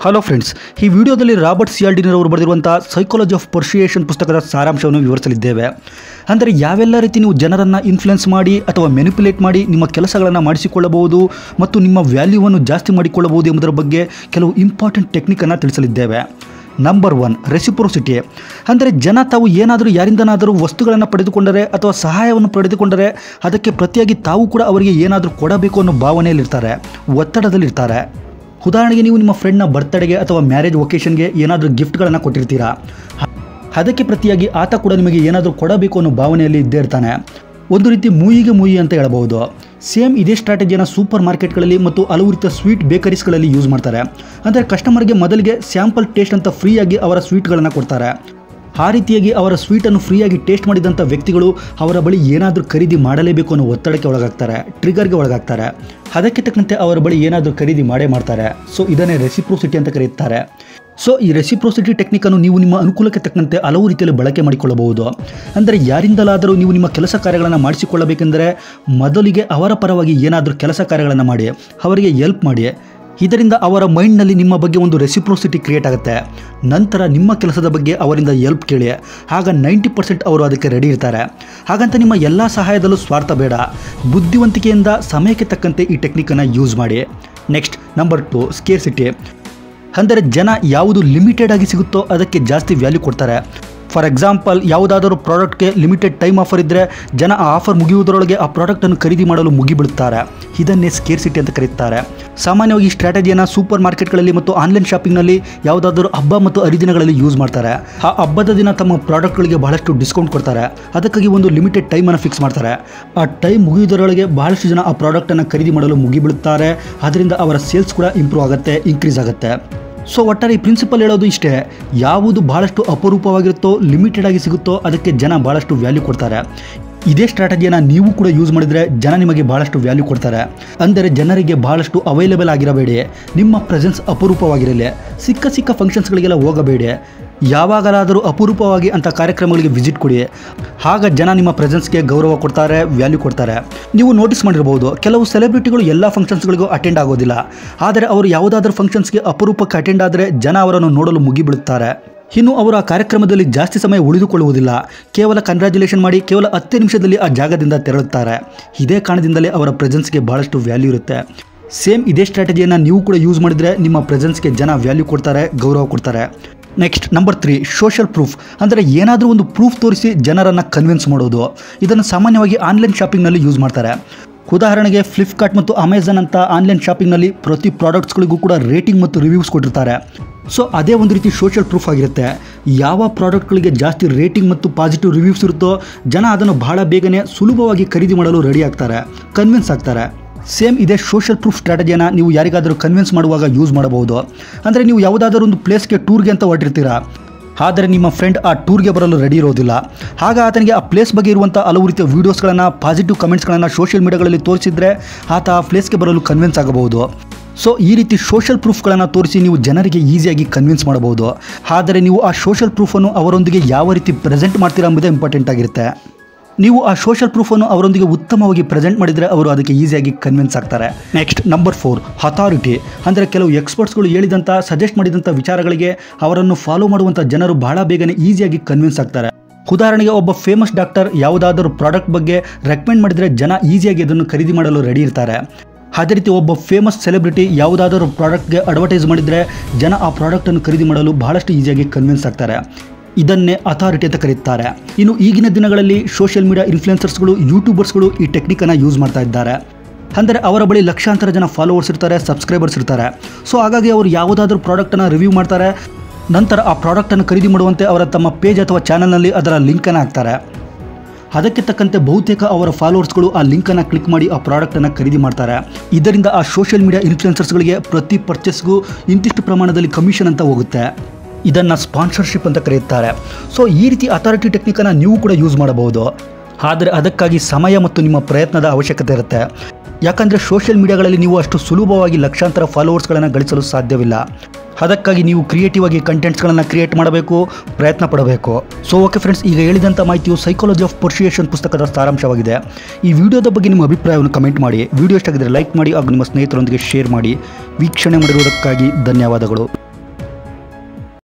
hello friends ಈ ವಿಡಿಯೋದಲ್ಲಿ Robert ಸಿಯಾಲ್ಡಿನರ್ ಅವರು ಬರೆದಿರುವಂಥ ಸೈಕಾಲಜಿ ಆಫ್ ಪರ್ಶಿಯೇಷನ್ ಪುಸ್ತಕದ ಸಾರಾಂಶವನ್ನು ವಿವರಿಸಲಿದ್ದೇವೆ ಅಂದರೆ ಯಾವೆಲ್ಲ ರೀತಿ ನೀವು ಜನರನ್ನು ಇನ್ಫ್ಲುಯೆನ್ಸ್ ಮಾಡಿ ಅಥವಾ ಮೆನಿಪ್ಯುಲೇಟ್ ಮಾಡಿ ನಿಮ್ಮ ಕೆಲಸಗಳನ್ನು ಮಾಡಿಸಿಕೊಳ್ಳಬಹುದು ಮತ್ತು ನಿಮ್ಮ ವ್ಯಾಲ್ಯೂವನ್ನು ಜಾಸ್ತಿ ಮಾಡಿಕೊಳ್ಳಬಹುದು ಎಂಬುದರ ಬಗ್ಗೆ ಕೆಲವು ಇಂಪಾರ್ಟೆಂಟ್ ಟೆಕ್ನಿಕನ್ನು ತಿಳಿಸಲಿದ್ದೇವೆ ನಂಬರ್ ಒನ್ ರೆಸಿಪ್ರೋಸಿಟಿ ಅಂದರೆ ಜನ ತಾವು ಏನಾದರೂ ಯಾರಿಂದನಾದರೂ ವಸ್ತುಗಳನ್ನು ಪಡೆದುಕೊಂಡರೆ ಅಥವಾ ಸಹಾಯವನ್ನು ಪಡೆದುಕೊಂಡರೆ ಅದಕ್ಕೆ ಪ್ರತಿಯಾಗಿ ತಾವು ಕೂಡ ಅವರಿಗೆ ಏನಾದರೂ ಕೊಡಬೇಕು ಅನ್ನೋ ಭಾವನೆಯಲ್ಲಿರ್ತಾರೆ ಒತ್ತಡದಲ್ಲಿರ್ತಾರೆ ಉದಾಹರಣೆಗೆ ನೀವು ನಿಮ್ಮ ಫ್ರೆಂಡ್ನ ಬರ್ತ್ಡೇಗೆ ಅಥವಾ ಮ್ಯಾರೇಜ್ ಒಕೇಶನ್ಗೆ ಏನಾದರೂ ಗಿಫ್ಟ್ಗಳನ್ನು ಕೊಟ್ಟಿರ್ತೀರಾ ಅದಕ್ಕೆ ಪ್ರತಿಯಾಗಿ ಆತ ಕೂಡ ನಿಮಗೆ ಏನಾದರೂ ಕೊಡಬೇಕು ಅನ್ನೋ ಭಾವನೆಯಲ್ಲಿ ಇದ್ದೇ ಇರ್ತಾನೆ ಒಂದು ರೀತಿ ಮೂಯಿಗೆ ಮೂಯಿ ಅಂತ ಹೇಳಬಹುದು ಸೇಮ್ ಇದೇ ಸ್ಟ್ರಾಟಜಿಯನ್ನು ಸೂಪರ್ ಮಾರ್ಕೆಟ್ಗಳಲ್ಲಿ ಮತ್ತು ಹಲವು ರೀತಿಯ ಸ್ವೀಟ್ ಬೇಕರೀಸ್ಗಳಲ್ಲಿ ಯೂಸ್ ಮಾಡ್ತಾರೆ ಅಂದರೆ ಕಸ್ಟಮರ್ಗೆ ಮೊದಲಿಗೆ ಸ್ಯಾಂಪಲ್ ಟೇಸ್ಟ್ ಅಂತ ಫ್ರೀಯಾಗಿ ಅವರ ಸ್ವೀಟ್ಗಳನ್ನು ಕೊಡ್ತಾರೆ ಆ ರೀತಿಯಾಗಿ ಅವರ ಸ್ವೀಟನ್ನು ಫ್ರೀಯಾಗಿ ಟೇಸ್ಟ್ ಮಾಡಿದಂಥ ವ್ಯಕ್ತಿಗಳು ಅವರ ಬಳಿ ಏನಾದರೂ ಖರೀದಿ ಮಾಡಲೇಬೇಕು ಅನ್ನೋ ಒತ್ತಡಕ್ಕೆ ಒಳಗಾಗ್ತಾರೆ ಟ್ರಿಗರ್ಗೆ ಒಳಗಾಗ್ತಾರೆ ಅದಕ್ಕೆ ತಕ್ಕಂತೆ ಅವರ ಬಳಿ ಏನಾದರೂ ಖರೀದಿ ಮಾಡೇ ಮಾಡ್ತಾರೆ ಸೊ ಇದನ್ನೇ ರೆಸಿಪ್ರೋಸಿಟಿ ಅಂತ ಕರೆಯುತ್ತಾರೆ ಸೊ ಈ ರೆಸಿಪ್ರೋಸಿಟಿ ಟೆಕ್ನಿಕನ್ನು ನೀವು ನಿಮ್ಮ ಅನುಕೂಲಕ್ಕೆ ತಕ್ಕಂತೆ ಹಲವು ರೀತಿಯಲ್ಲಿ ಬಳಕೆ ಮಾಡಿಕೊಳ್ಳಬಹುದು ಅಂದರೆ ಯಾರಿಂದಲಾದರೂ ನೀವು ನಿಮ್ಮ ಕೆಲಸ ಕಾರ್ಯಗಳನ್ನು ಮಾಡಿಸಿಕೊಳ್ಳಬೇಕೆಂದರೆ ಮೊದಲಿಗೆ ಅವರ ಪರವಾಗಿ ಏನಾದರೂ ಕೆಲಸ ಕಾರ್ಯಗಳನ್ನು ಮಾಡಿ ಅವರಿಗೆ ಎಲ್ಪ್ ಮಾಡಿ ಇದರಿಂದ ಅವರ ಮೈಂಡ್ನಲ್ಲಿ ನಿಮ್ಮ ಬಗ್ಗೆ ಒಂದು ರೆಸಿಪ್ರೋಸಿಟಿ ಕ್ರಿಯೇಟ್ ಆಗುತ್ತೆ ನಂತರ ನಿಮ್ಮ ಕೆಲಸದ ಬಗ್ಗೆ ಅವರಿಂದ ಎಲ್ಪ್ ಕೇಳಿ ಆಗ ನೈಂಟಿ ಪರ್ಸೆಂಟ್ ಅವರು ಅದಕ್ಕೆ ರೆಡಿ ಇರ್ತಾರೆ ಹಾಗಂತ ನಿಮ್ಮ ಎಲ್ಲ ಸಹಾಯದಲ್ಲೂ ಸ್ವಾರ್ಥ ಬೇಡ ಬುದ್ಧಿವಂತಿಕೆಯಿಂದ ಸಮಯಕ್ಕೆ ತಕ್ಕಂತೆ ಈ ಟೆಕ್ನಿಕನ್ನು ಯೂಸ್ ಮಾಡಿ ನೆಕ್ಸ್ಟ್ ನಂಬರ್ ಟು ಸ್ಕೇರ್ಸಿಟಿ ಅಂದರೆ ಜನ ಯಾವುದು ಲಿಮಿಟೆಡ್ ಆಗಿ ಸಿಗುತ್ತೋ ಅದಕ್ಕೆ ಜಾಸ್ತಿ ವ್ಯಾಲ್ಯೂ ಕೊಡ್ತಾರೆ ಫಾರ್ ಎಕ್ಸಾಂಪಲ್ ಯಾವುದಾದರೂ ಪ್ರಾಡಕ್ಟ್ಗೆ ಲಿಮಿಟೆಡ್ ಟೈಮ್ ಆಫರ್ ಇದ್ದರೆ ಜನ ಆ ಆಫರ್ ಮುಗಿಯುವುದರೊಳಗೆ ಆ ಪ್ರಾಡಕ್ಟನ್ನು ಖರೀದಿ ಮಾಡಲು ಮುಗಿಬಿಡುತ್ತಾರೆ ಇದನ್ನೇ ಸ್ಕೇರ್ಸಿಟಿ ಅಂತ ಕರೆಯುತ್ತಾರೆ ಸಾಮಾನ್ಯವಾಗಿ ಈ ಸ್ಟ್ರಾಟಜಿಯನ್ನು ಸೂಪರ್ ಮಾರ್ಕೆಟ್ಗಳಲ್ಲಿ ಮತ್ತು ಆನ್ಲೈನ್ ಶಾಪಿಂಗ್ನಲ್ಲಿ ಯಾವುದಾದರೂ ಹಬ್ಬ ಮತ್ತು ಹರಿದಿನಗಳಲ್ಲಿ ಯೂಸ್ ಮಾಡ್ತಾರೆ ಆ ಹಬ್ಬದ ದಿನ ತಮ್ಮ ಪ್ರಾಡಕ್ಟ್ಗಳಿಗೆ ಬಹಳಷ್ಟು ಡಿಸ್ಕೌಂಟ್ ಕೊಡ್ತಾರೆ ಅದಕ್ಕಾಗಿ ಒಂದು ಲಿಮಿಟೆಡ್ ಟೈಮನ್ನು ಫಿಕ್ಸ್ ಮಾಡ್ತಾರೆ ಆ ಟೈಮ್ ಮುಗಿಯುವುದರೊಳಗೆ ಬಹಳಷ್ಟು ಜನ ಆ ಪ್ರಾಡಕ್ಟನ್ನು ಖರೀದಿ ಮಾಡಲು ಮುಗಿಬಿಡುತ್ತಾರೆ ಅದರಿಂದ ಅವರ ಸೇಲ್ಸ್ ಕೂಡ ಇಂಪ್ರೂವ್ ಆಗುತ್ತೆ ಇನ್ಕ್ರೀಸ್ ಆಗುತ್ತೆ ಸೊ ಒಟ್ಟಾರೆ ಈ ಪ್ರಿನ್ಸಿಪಲ್ ಹೇಳೋದು ಇಷ್ಟೇ ಯಾವುದು ಬಹಳಷ್ಟು ಅಪರೂಪವಾಗಿರುತ್ತೋ ಲಿಮಿಟೆಡ್ ಆಗಿ ಸಿಗುತ್ತೋ ಅದಕ್ಕೆ ಜನ ಬಹಳಷ್ಟು ವ್ಯಾಲ್ಯೂ ಕೊಡ್ತಾರೆ ಇದೇ ಸ್ಟ್ರಾಟಜಿಯನ್ನು ನೀವು ಕೂಡ ಯೂಸ್ ಮಾಡಿದರೆ ಜನ ನಿಮಗೆ ಬಹಳಷ್ಟು ವ್ಯಾಲ್ಯೂ ಕೊಡ್ತಾರೆ ಅಂದರೆ ಜನರಿಗೆ ಬಹಳಷ್ಟು ಅವೈಲೇಬಲ್ ಆಗಿರಬೇಡಿ ನಿಮ್ಮ ಪ್ರೆಸೆನ್ಸ್ ಅಪರೂಪವಾಗಿರಲಿ ಸಿಕ್ಕ ಸಿಕ್ಕ ಫಂಕ್ಷನ್ಸ್ಗಳಿಗೆಲ್ಲ ಹೋಗಬೇಡಿ ಯಾವಾಗಲಾದರೂ ಅಪರೂಪವಾಗಿ ಅಂಥ ಕಾರ್ಯಕ್ರಮಗಳಿಗೆ ವಿಸಿಟ್ ಕೊಡಿ ಆಗ ಜನ ನಿಮ್ಮ ಪ್ರೆಸೆನ್ಸ್ಗೆ ಗೌರವ ಕೊಡ್ತಾರೆ ವ್ಯಾಲ್ಯೂ ಕೊಡ್ತಾರೆ ನೀವು ನೋಟಿಸ್ ಮಾಡಿರ್ಬೋದು ಕೆಲವು ಸೆಲೆಬ್ರಿಟಿಗಳು ಎಲ್ಲ ಫಂಕ್ಷನ್ಸ್ಗಳಿಗೂ ಅಟೆಂಡ್ ಆಗೋದಿಲ್ಲ ಆದರೆ ಅವರು ಯಾವುದಾದ್ರೂ ಫಂಕ್ಷನ್ಸ್ಗೆ ಅಪರೂಪಕ್ಕೆ ಅಟೆಂಡ್ ಆದರೆ ಜನ ಅವರನ್ನು ನೋಡಲು ಮುಗಿಬಿಡುತ್ತಾರೆ ಇನ್ನು ಅವರು ಆ ಕಾರ್ಯಕ್ರಮದಲ್ಲಿ ಜಾಸ್ತಿ ಸಮಯ ಉಳಿದುಕೊಳ್ಳುವುದಿಲ್ಲ ಕೇವಲ ಕಂಗ್ರ್ಯಾಚುಲೇಷನ್ ಮಾಡಿ ಕೇವಲ ಹತ್ತು ನಿಮಿಷದಲ್ಲಿ ಆ ಜಾಗದಿಂದ ತೆರಳುತ್ತಾರೆ ಇದೇ ಕಾರಣದಿಂದಲೇ ಅವರ ಪ್ರೆಸೆನ್ಸ್ಗೆ ಬಹಳಷ್ಟು ವ್ಯಾಲ್ಯೂ ಇರುತ್ತೆ ಸೇಮ್ ಇದೇ ಸ್ಟ್ರಾಟಜಿಯನ್ನು ನೀವು ಕೂಡ ಯೂಸ್ ಮಾಡಿದರೆ ನಿಮ್ಮ ಪ್ರೆಸೆನ್ಸ್ಗೆ ಜನ ವ್ಯಾಲ್ಯೂ ಕೊಡ್ತಾರೆ ಗೌರವ ಕೊಡ್ತಾರೆ next number three social proof ಅಂದರೆ ಏನಾದರೂ ಒಂದು ಪ್ರೂಫ್ ತೋರಿಸಿ ಜನರನ್ನು ಕನ್ವಿನ್ಸ್ ಮಾಡೋದು ಇದನ್ನು ಸಾಮಾನ್ಯವಾಗಿ ಆನ್ಲೈನ್ ಶಾಪಿಂಗ್ನಲ್ಲಿ ಯೂಸ್ ಮಾಡ್ತಾರೆ ಉದಾಹರಣೆಗೆ ಫ್ಲಿಪ್ಕಾರ್ಟ್ ಮತ್ತು ಅಮೆಝಾನ್ ಅಂತ ಆನ್ಲೈನ್ ಶಾಪಿಂಗ್ನಲ್ಲಿ ಪ್ರತಿ ಪ್ರಾಡಕ್ಟ್ಸ್ಗಳಿಗೂ ಕೂಡ ರೇಟಿಂಗ್ ಮತ್ತು ರಿವ್ಯೂಸ್ ಕೊಟ್ಟಿರ್ತಾರೆ ಸೊ ಅದೇ ಒಂದು ರೀತಿ ಸೋಷಿಯಲ್ ಪ್ರೂಫ್ ಆಗಿರುತ್ತೆ ಯಾವ ಪ್ರಾಡಕ್ಟ್ಗಳಿಗೆ ಜಾಸ್ತಿ ರೇಟಿಂಗ್ ಮತ್ತು ಪಾಸಿಟಿವ್ ರಿವ್ಯೂಸ್ ಇರುತ್ತೋ ಜನ ಅದನ್ನು ಬಹಳ ಬೇಗನೆ ಸುಲಭವಾಗಿ ಖರೀದಿ ಮಾಡಲು ರೆಡಿ ಆಗ್ತಾರೆ ಕನ್ವಿನ್ಸ್ ಆಗ್ತಾರೆ ಸೇಮ್ ಇದೇ ಸೋಷಿಯಲ್ ಪ್ರೂಫ್ ಸ್ಟ್ರಾಟಜಿಯನ್ನು ನೀವು ಯಾರಿಗಾದರೂ ಕನ್ವಿನ್ಸ್ ಮಾಡುವಾಗ ಯೂಸ್ ಮಾಡಬಹುದು ಅಂದರೆ ನೀವು ಯಾವುದಾದ್ರೂ ಒಂದು ಪ್ಲೇಸ್ಗೆ ಟೂರ್ಗೆ ಅಂತ ಹೊರಟಿರ್ತೀರಾ ಆದರೆ ನಿಮ್ಮ ಫ್ರೆಂಡ್ ಆ ಟೂರ್ಗೆ ಬರಲು ರೆಡಿ ಇರೋದಿಲ್ಲ ಆಗ ಆತನಿಗೆ ಆ ಪ್ಲೇಸ್ ಬಗ್ಗೆ ಇರುವಂಥ ಹಲವು ರೀತಿಯ ವೀಡಿಯೋಸ್ಗಳನ್ನು ಪಾಸಿಟಿವ್ ಕಮೆಂಟ್ಸ್ಗಳನ್ನು ಸೋಷಿಯಲ್ ಮೀಡಿಯಾಗಳಲ್ಲಿ ತೋರಿಸಿದರೆ ಆತ ಆ ಪ್ಲೇಸ್ಗೆ ಬರಲು ಕನ್ವಿನ್ಸ್ ಆಗಬಹುದು ಸೊ ಈ ರೀತಿ ಸೋಷಿಯಲ್ ಪ್ರೂಫ್ಗಳನ್ನು ತೋರಿಸಿ ನೀವು ಜನರಿಗೆ ಈಸಿಯಾಗಿ ಕನ್ವಿನ್ಸ್ ಮಾಡಬಹುದು ಆದರೆ ನೀವು ಆ ಸೋಷಿಯಲ್ ಪ್ರೂಫನ್ನು ಅವರೊಂದಿಗೆ ಯಾವ ರೀತಿ ಪ್ರೆಸೆಂಟ್ ಮಾಡ್ತೀರಾ ಎಂಬುದೇ ಇಂಪಾರ್ಟೆಂಟ್ ಆಗಿರುತ್ತೆ ನೀವು ಆ ಸೋಷಿಯಲ್ ಪ್ರೂಫನ್ನು ಅವರೊಂದಿಗೆ ಉತ್ತಮವಾಗಿ ಪ್ರೆಸೆಂಟ್ ಮಾಡಿದರೆ ಅವರು ಅದಕ್ಕೆ ಈಸಿಯಾಗಿ ಕನ್ವಿನ್ಸ್ ಆಗ್ತಾರೆ ನೆಕ್ಸ್ಟ್ ನಂಬರ್ ಫೋರ್ ಅಥಾರಿಟಿ ಅಂದರೆ ಕೆಲವು ಎಕ್ಸ್ಪರ್ಟ್ಸ್ಗಳು ಹೇಳಿದಂಥ ಸಜೆಸ್ಟ್ ಮಾಡಿದಂಥ ವಿಚಾರಗಳಿಗೆ ಅವರನ್ನು ಫಾಲೋ ಮಾಡುವಂಥ ಜನರು ಬಹಳ ಬೇಗನೆ ಈಸಿಯಾಗಿ ಕನ್ವಿನ್ಸ್ ಆಗ್ತಾರೆ ಉದಾಹರಣೆಗೆ ಒಬ್ಬ ಫೇಮಸ್ ಡಾಕ್ಟರ್ ಯಾವುದಾದರೂ ಪ್ರಾಡಕ್ಟ್ ಬಗ್ಗೆ ರೆಕಮೆಂಡ್ ಮಾಡಿದರೆ ಜನ ಈಸಿಯಾಗಿ ಅದನ್ನು ಖರೀದಿ ಮಾಡಲು ರೆಡಿ ಇರ್ತಾರೆ ಅದೇ ರೀತಿ ಒಬ್ಬ ಫೇಮಸ್ ಸೆಲೆಬ್ರಿಟಿ ಯಾವುದಾದರೂ ಪ್ರಾಡಕ್ಟ್ಗೆ ಅಡ್ವರ್ಟೈಸ್ ಮಾಡಿದರೆ ಜನ ಆ ಪ್ರಾಡಕ್ಟನ್ನು ಖರೀದಿ ಮಾಡಲು ಬಹಳಷ್ಟು ಈಸಿಯಾಗಿ ಕನ್ವಿನ್ಸ್ ಆಗ್ತಾರೆ ಇದನ್ನೇ ಅಥಾರಿಟಿ ಅಂತ ಕರೆಯುತ್ತಾರೆ ಇನ್ನು ಈಗಿನ ದಿನಗಳಲ್ಲಿ ಸೋಷಿಯಲ್ ಮೀಡಿಯಾ ಇನ್ಫ್ಲುಯೆನ್ಸರ್ಸ್ಗಳು ಯೂಟ್ಯೂಬರ್ಸ್ಗಳು ಈ ಟೆಕ್ನಿಕನ್ನು ಯೂಸ್ ಮಾಡ್ತಾ ಇದ್ದಾರೆ ಅಂದರೆ ಅವರ ಬಳಿ ಲಕ್ಷಾಂತರ ಜನ ಫಾಲೋವರ್ಸ್ ಇರ್ತಾರೆ ಸಬ್ಸ್ಕ್ರೈಬರ್ಸ್ ಇರ್ತಾರೆ ಸೊ ಹಾಗಾಗಿ ಅವರು ಯಾವುದಾದ್ರೂ ಪ್ರಾಡಕ್ಟನ್ನು ರಿವ್ಯೂ ಮಾಡ್ತಾರೆ ನಂತರ ಆ ಪ್ರಾಡಕ್ಟನ್ನು ಖರೀದಿ ಮಾಡುವಂತೆ ಅವರ ತಮ್ಮ ಪೇಜ್ ಅಥವಾ ಚಾನಲ್ನಲ್ಲಿ ಅದರ ಲಿಂಕನ್ನು ಹಾಕ್ತಾರೆ ಅದಕ್ಕೆ ತಕ್ಕಂತೆ ಬಹುತೇಕ ಅವರ ಫಾಲೋವರ್ಸ್ಗಳು ಆ ಲಿಂಕನ್ನು ಕ್ಲಿಕ್ ಮಾಡಿ ಆ ಪ್ರಾಡಕ್ಟನ್ನು ಖರೀದಿ ಮಾಡ್ತಾರೆ ಇದರಿಂದ ಆ ಸೋಷಿಯಲ್ ಮೀಡಿಯಾ ಇನ್ಫ್ಲುಯೆನ್ಸರ್ಸ್ಗಳಿಗೆ ಪ್ರತಿ ಪರ್ಚೇಸ್ಗೂ ಇಂತಿಷ್ಟು ಪ್ರಮಾಣದಲ್ಲಿ ಕಮಿಷನ್ ಅಂತ ಹೋಗುತ್ತೆ ಇದನ್ನು ಸ್ಪಾನ್ಸರ್ಶಿಪ್ ಅಂತ ಕರೆಯುತ್ತಾರೆ ಸೊ ಈ ರೀತಿ ಅಥಾರಿಟಿ ಟೆಕ್ನಿಕನ್ನು ನೀವು ಕೂಡ ಯೂಸ್ ಮಾಡಬಹುದು ಆದರೆ ಅದಕ್ಕಾಗಿ ಸಮಯ ಮತ್ತು ನಿಮ್ಮ ಪ್ರಯತ್ನದ ಅವಶ್ಯಕತೆ ಇರುತ್ತೆ ಯಾಕಂದರೆ ಸೋಷಿಯಲ್ ಮೀಡಿಯಾಗಳಲ್ಲಿ ನೀವು ಅಷ್ಟು ಸುಲಭವಾಗಿ ಲಕ್ಷಾಂತರ ಫಾಲೋವರ್ಸ್ಗಳನ್ನು ಗಳಿಸಲು ಸಾಧ್ಯವಿಲ್ಲ ಅದಕ್ಕಾಗಿ ನೀವು ಕ್ರಿಯೇಟಿವ್ ಆಗಿ ಕಂಟೆಂಟ್ಸ್ಗಳನ್ನು ಕ್ರಿಯೇಟ್ ಮಾಡಬೇಕು ಪ್ರಯತ್ನ ಪಡಬೇಕು ಸೊ ಓಕೆ ಫ್ರೆಂಡ್ಸ್ ಈಗ ಹೇಳಿದಂಥ ಮಾಹಿತಿಯು ಸೈಕಾಲಜಿ ಆಫ್ ಪರ್ಶಿಯೇಷನ್ ಪುಸ್ತಕದ ಸಾರಾಂಶವಾಗಿದೆ ಈ ವಿಡಿಯೋದ ಬಗ್ಗೆ ನಿಮ್ಮ ಅಭಿಪ್ರಾಯವನ್ನು ಕಮೆಂಟ್ ಮಾಡಿ ವಿಡಿಯೋ ಇಷ್ಟಾಗಿದ್ದರೆ ಲೈಕ್ ಮಾಡಿ ಹಾಗೂ ನಿಮ್ಮ ಸ್ನೇಹಿತರೊಂದಿಗೆ ಶೇರ್ ಮಾಡಿ ವೀಕ್ಷಣೆ ಮಾಡಿರುವುದಕ್ಕಾಗಿ ಧನ್ಯವಾದಗಳು